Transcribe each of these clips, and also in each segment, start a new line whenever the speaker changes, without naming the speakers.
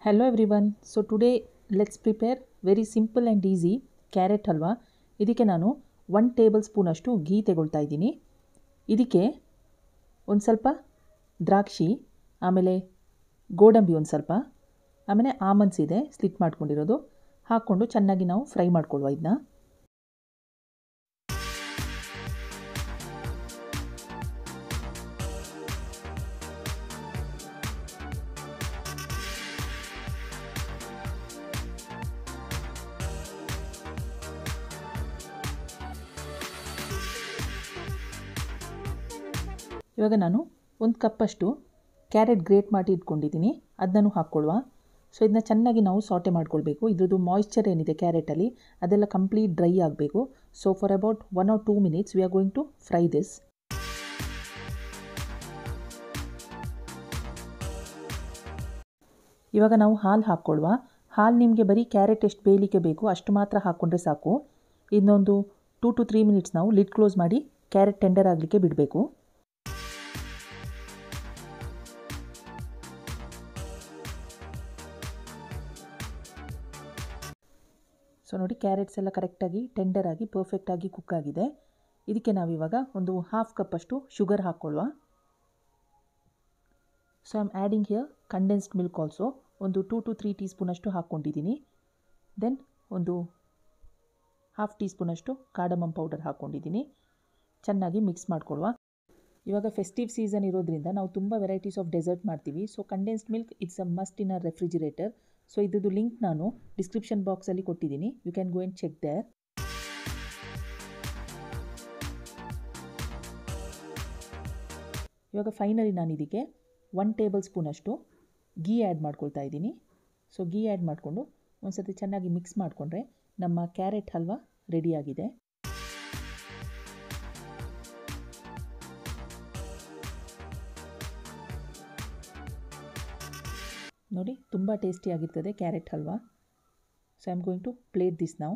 Hello everyone. So today let's prepare very simple and easy carrot halwa ಇದಕ್ಕೆ ನಾನು one table ಸ್ಪೂನಷ್ಟು ಘೀ ತೆಗೊಳ್ತಾ ಇದ್ದೀನಿ ಇದಕ್ಕೆ ಒಂದು ಸ್ವಲ್ಪ ದ್ರಾಕ್ಷಿ ಆಮೇಲೆ ಗೋಡಂಬಿ ಒಂದು ಸ್ವಲ್ಪ ಆಮೇಲೆ ಆಮನ್ಸ್ ಇದೆ ಸ್ಲಿಟ್ ಮಾಡ್ಕೊಂಡಿರೋದು ಹಾಕ್ಕೊಂಡು ಚೆನ್ನಾಗಿ ನಾವು ಫ್ರೈ ಮಾಡ್ಕೊಳ್ಳುವ ಇದನ್ನ ಇವಾಗ ನಾನು ಒಂದು ಕಪ್ಪಷ್ಟು ಕ್ಯಾರೆಟ್ ಗ್ರೇಟ್ ಮಾಡಿ ಇಟ್ಕೊಂಡಿದ್ದೀನಿ ಅದನ್ನು ಹಾಕ್ಕೊಳ್ಳುವ ಸೊ ಇದನ್ನ ಚೆನ್ನಾಗಿ ನಾವು ಸಾಟೆ ಮಾಡ್ಕೊಳ್ಬೇಕು ಇದ್ರದ್ದು ಮಾಯ್ಶ್ಚರ್ ಏನಿದೆ ಕ್ಯಾರೆಟಲ್ಲಿ ಅದೆಲ್ಲ ಕಂಪ್ಲೀಟ್ ಡ್ರೈ ಆಗಬೇಕು so for about one or two minutes we are going to fry this ಇವಾಗ ನಾವು ಹಾಲು ಹಾಕ್ಕೊಳ್ಳುವ ಹಾಲು ನಿಮಗೆ ಬರೀ ಕ್ಯಾರೆಟ್ ಎಷ್ಟು ಬೇಯಲಿಕ್ಕೆ ಬೇಕು ಅಷ್ಟು ಮಾತ್ರ ಹಾಕ್ಕೊಂಡ್ರೆ ಸಾಕು ಇನ್ನೊಂದು ಟೂ ಟು ತ್ರೀ ಮಿನಿಟ್ಸ್ ನಾವು ಲಿಡ್ ಕ್ಲೋಸ್ ಮಾಡಿ ಕ್ಯಾರೆಟ್ ಟೆಂಡರ್ ಆಗಲಿಕ್ಕೆ ಬಿಡಬೇಕು ಸೊ ನೋಡಿ ಕ್ಯಾರೆಟ್ಸ್ ಎಲ್ಲ ಕರೆಕ್ಟಾಗಿ ಟೆಂಡರಾಗಿ ಪರ್ಫೆಕ್ಟಾಗಿ ಕುಕ್ ಆಗಿದೆ ಇದಕ್ಕೆ ನಾವಿವಾಗ ಒಂದು ಹಾಫ್ ಕಪ್ಪಷ್ಟು ಶುಗರ್ ಹಾಕ್ಕೊಳ್ಳುವ so I am adding here condensed milk also ಒಂದು ಟೂ ಟು ತ್ರೀ ಟೀ ಸ್ಪೂನಷ್ಟು ಹಾಕ್ಕೊಂಡಿದ್ದೀನಿ ದೆನ್ ಒಂದು ಹಾಫ್ ಟೀ ಸ್ಪೂನಷ್ಟು ಕಾಡಮಮ್ ಪೌಡರ್ ಹಾಕ್ಕೊಂಡಿದ್ದೀನಿ ಚೆನ್ನಾಗಿ ಮಿಕ್ಸ್ ಮಾಡ್ಕೊಳ್ಳುವ ಇವಾಗ ಫೆಸ್ಟಿವ್ ಸೀಸನ್ ಇರೋದ್ರಿಂದ ನಾವು ತುಂಬ ವೆರೈಟೀಸ್ ಆಫ್ ಡೆಸರ್ಟ್ ಮಾಡ್ತೀವಿ so condensed milk it's a must in a refrigerator so ಇದ್ರದ್ದು ಲಿಂಕ್ ನಾನು ಡಿಸ್ಕ್ರಿಪ್ಷನ್ ಬಾಕ್ಸಲ್ಲಿ ಕೊಟ್ಟಿದ್ದೀನಿ you can go and check there ಇವಾಗ ಫೈನಲಿ ನಾನು ಇದಕ್ಕೆ ಒನ್ ಟೇಬಲ್ ಸ್ಪೂನಷ್ಟು ಗೀ ಆ್ಯಡ್ ಮಾಡ್ಕೊಳ್ತಾ ಇದ್ದೀನಿ ಸೊ ಗೀ ಆ್ಯಡ್ ಮಾಡಿಕೊಂಡು ಒಂದು ಸತಿ ಚೆನ್ನಾಗಿ ಮಿಕ್ಸ್ ಮಾಡಿಕೊಂಡ್ರೆ ನಮ್ಮ ಕ್ಯಾರೆಟ್ ಹಲ್ವಾ ರೆಡಿಯಾಗಿದೆ ನೋಡಿ ತುಂಬ ಟೇಸ್ಟಿಯಾಗಿರ್ತದೆ carrot halwa so I am going to plate this ನಾವು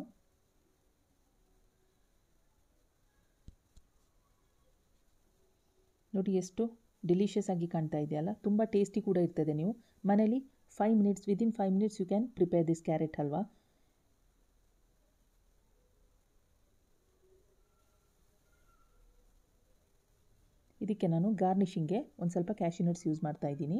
ನೋಡಿ ಎಷ್ಟು ಡಿಲಿಷಿಯಸ್ ಆಗಿ ಕಾಣ್ತಾ ಇದೆಯಲ್ಲ ತುಂಬ ಟೇಸ್ಟಿ ಕೂಡ ಇರ್ತದೆ ನೀವು ಮನೇಲಿ five minutes within five minutes you can prepare this carrot halwa ಇದಕ್ಕೆ ನಾನು ಗಾರ್ನಿಷಿಂಗ್ಗೆ ಒಂದು ಸ್ವಲ್ಪ ಕ್ಯಾಶಿನಟ್ಸ್ ಯೂಸ್ ಮಾಡ್ತಾ ಇದ್ದೀನಿ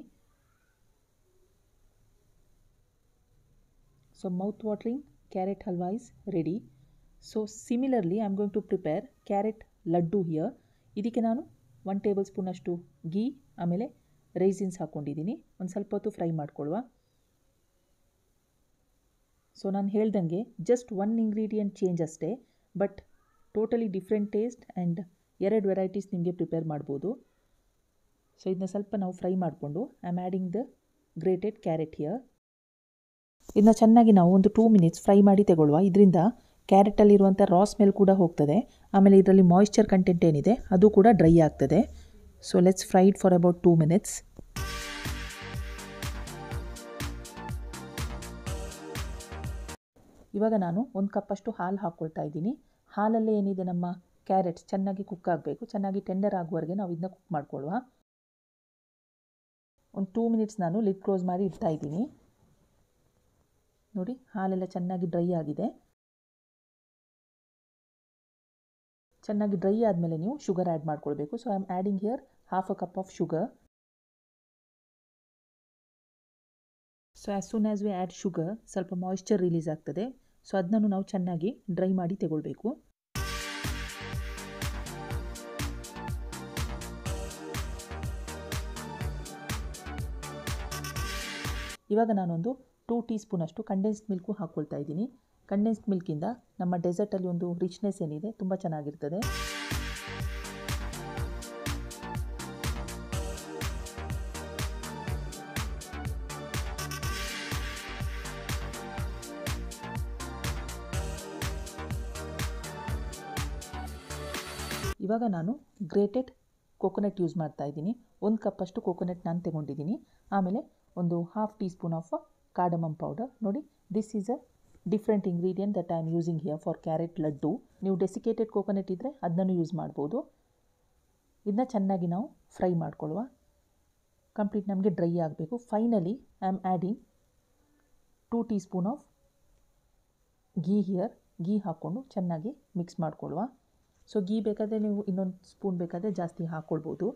so mouth watering carrot halwa is ready so similarly I am going to prepare carrot laddu here ಇದಕ್ಕೆ ನಾನು ಒನ್ ಟೇಬಲ್ ಸ್ಪೂನಷ್ಟು ಗೀ ಆಮೇಲೆ ರೈಸಿನ್ಸ್ ಹಾಕ್ಕೊಂಡಿದ್ದೀನಿ ಒಂದು ಸ್ವಲ್ಪ ಹೊತ್ತು ಫ್ರೈ ಮಾಡ್ಕೊಳ್ಳುವ ಸೊ ನಾನು ಹೇಳ್ದಂಗೆ ಜಸ್ಟ್ ಒನ್ ಇಂಗ್ರೀಡಿಯೆಂಟ್ ಚೇಂಜ್ ಅಷ್ಟೇ but totally different taste and ಎರಡು ವೆರೈಟೀಸ್ ನಿಮಗೆ ಪ್ರಿಪೇರ್ ಮಾಡ್ಬೋದು ಸೊ ಇದನ್ನ ಸ್ವಲ್ಪ ನಾವು ಫ್ರೈ ಮಾಡಿಕೊಂಡು I am adding the grated carrot here ಇದನ್ನ ಚೆನ್ನಾಗಿ ನಾವು ಒಂದು ಟೂ ಮಿನಿಟ್ಸ್ ಫ್ರೈ ಮಾಡಿ ತಗೊಳ್ಳುವ ಇದರಿಂದ ಕ್ಯಾರೆಟಲ್ಲಿರುವಂಥ ರಾ ಸ್ಮೆಲ್ ಕೂಡ ಹೋಗ್ತದೆ ಆಮೇಲೆ ಇದರಲ್ಲಿ ಮಾಯಿಶ್ಚರ್ ಕಂಟೆಂಟ್ ಏನಿದೆ ಅದು ಕೂಡ ಡ್ರೈ ಆಗ್ತದೆ so let's fried for about two minutes ಇವಾಗ ನಾನು ಒಂದು ಕಪ್ಪಷ್ಟು ಹಾಲು ಹಾಕ್ಕೊಳ್ತಾ ಇದ್ದೀನಿ ಹಾಲಲ್ಲೇ ಏನಿದೆ ನಮ್ಮ ಕ್ಯಾರೆಟ್ಸ್ ಚೆನ್ನಾಗಿ ಕುಕ್ ಆಗಬೇಕು ಚೆನ್ನಾಗಿ ಟೆಂಡರ್ ಆಗುವವರೆಗೆ ನಾವು ಇದನ್ನ ಕುಕ್ ಮಾಡ್ಕೊಳ್ಳುವ ಒಂದು ಟೂ ಮಿನಿಟ್ಸ್ ನಾನು ಲಿಡ್ ಕ್ಲೋಸ್ ಮಾಡಿ ಇಡ್ತಾ ಇದ್ದೀನಿ ನೋಡಿ ಹಾಲೆಲ್ಲ ಚೆನ್ನಾಗಿ ಡ್ರೈ ಆಗಿದೆ ಚೆನ್ನಾಗಿ ಡ್ರೈ ಆದಮೇಲೆ ನೀವು ಶುಗರ್ ಆ್ಯಡ್ ಮಾಡ್ಕೊಳ್ಬೇಕು so I am adding here half a cup of sugar so as soon as we add sugar ಸ್ವಲ್ಪ ಮಾಯಿಶ್ಚರ್ ರಿಲೀಸ್ ಆಗ್ತದೆ ಸೊ ಅದನ್ನು ನಾವು ಚೆನ್ನಾಗಿ ಡ್ರೈ ಮಾಡಿ ತಗೊಳ್ಬೇಕು ಇವಾಗ ನಾನೊಂದು ಟೂ ಟೀ ಸ್ಪೂನಷ್ಟು ಕಂಡೆನ್ಸ್ಡ್ ಮಿಲ್ಕು ಹಾಕ್ಕೊಳ್ತಾ ಇದ್ದೀನಿ ಕಂಡೆನ್ಸ್ಡ್ ಮಿಲ್ಕಿಂದ ನಮ್ಮ ಡೆಸರ್ಟಲ್ಲಿ ಒಂದು ರಿಚ್ನೆಸ್ ಏನಿದೆ ತುಂಬ ಚೆನ್ನಾಗಿರ್ತದೆ ಇವಾಗ ನಾನು ಗ್ರೇಟೆಡ್ ಕೊಕೊನಟ್ ಯೂಸ್ ಮಾಡ್ತಾ ಇದ್ದೀನಿ ಒಂದು ಕಪ್ಪಷ್ಟು ಕೊಕೊನಟ್ ನಾನು ತಗೊಂಡಿದ್ದೀನಿ ಆಮೇಲೆ ಒಂದು half teaspoon of cardamom powder ನೋಡಿ this is a different ingredient that I am using here for carrot laddu ನೀವು ಡೆಸಿಕೇಟೆಡ್ ಕೋಕೋನಟ್ ಇದ್ದರೆ ಅದನ್ನು ಯೂಸ್ ಮಾಡ್ಬೋದು ಇದನ್ನ ಚೆನ್ನಾಗಿ ನಾವು ಫ್ರೈ ಮಾಡ್ಕೊಳ್ಳುವ ಕಂಪ್ಲೀಟ್ ನಮಗೆ ಡ್ರೈ ಆಗಬೇಕು finally I am adding two teaspoon of ghee here ghee ಹಾಕ್ಕೊಂಡು ಚೆನ್ನಾಗಿ ಮಿಕ್ಸ್ ಮಾಡ್ಕೊಳ್ಳುವ ಸೊ ಗೀ ಬೇಕಾದರೆ ನೀವು ಇನ್ನೊಂದು ಸ್ಪೂನ್ ಬೇಕಾದರೆ ಜಾಸ್ತಿ ಹಾಕ್ಕೊಳ್ಬೋದು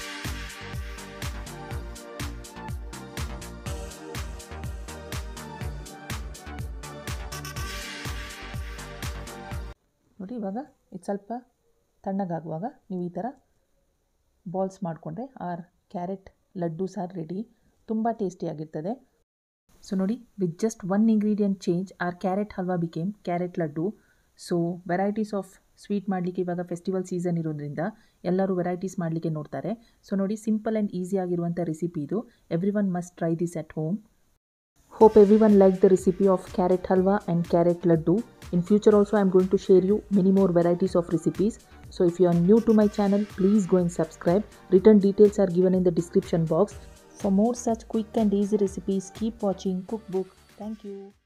ನೋಡಿ ಇವಾಗ ಇದು ಸ್ವಲ್ಪ ತಣ್ಣಗಾಗುವಾಗ ನೀವು ಈ ಥರ ಬಾಲ್ಸ್ ಮಾಡಿಕೊಂಡ್ರೆ ಆರ್ ಕ್ಯಾರೆಟ್ ಲಡ್ಡು ಸಾರ್ ರೆಡಿ ತುಂಬ ಟೇಸ್ಟಿಯಾಗಿರ್ತದೆ ಸೊ ನೋಡಿ with just one ingredient change our carrot halwa became carrot laddu so varieties of sweet ಮಾಡಲಿಕ್ಕೆ ಇವಾಗ ಫೆಸ್ಟಿವಲ್ ಸೀಸನ್ ಇರೋದ್ರಿಂದ ಎಲ್ಲರೂ ವೆರೈಟೀಸ್ ಮಾಡಲಿಕ್ಕೆ ನೋಡ್ತಾರೆ ಸೊ ನೋಡಿ ಸಿಂಪಲ್ ಆ್ಯಂಡ್ ಈಸಿ ಆಗಿರುವಂಥ ರೆಸಿಪಿ ಇದು everyone must try this at home Hope everyone liked the recipe of carrot halwa and carrot laddu. In future also I am going to share you many more varieties of recipes. So if you are new to my channel, please go and subscribe. Written details are given in the description box. For more such quick and easy recipes, keep watching Cookbook. Thank you.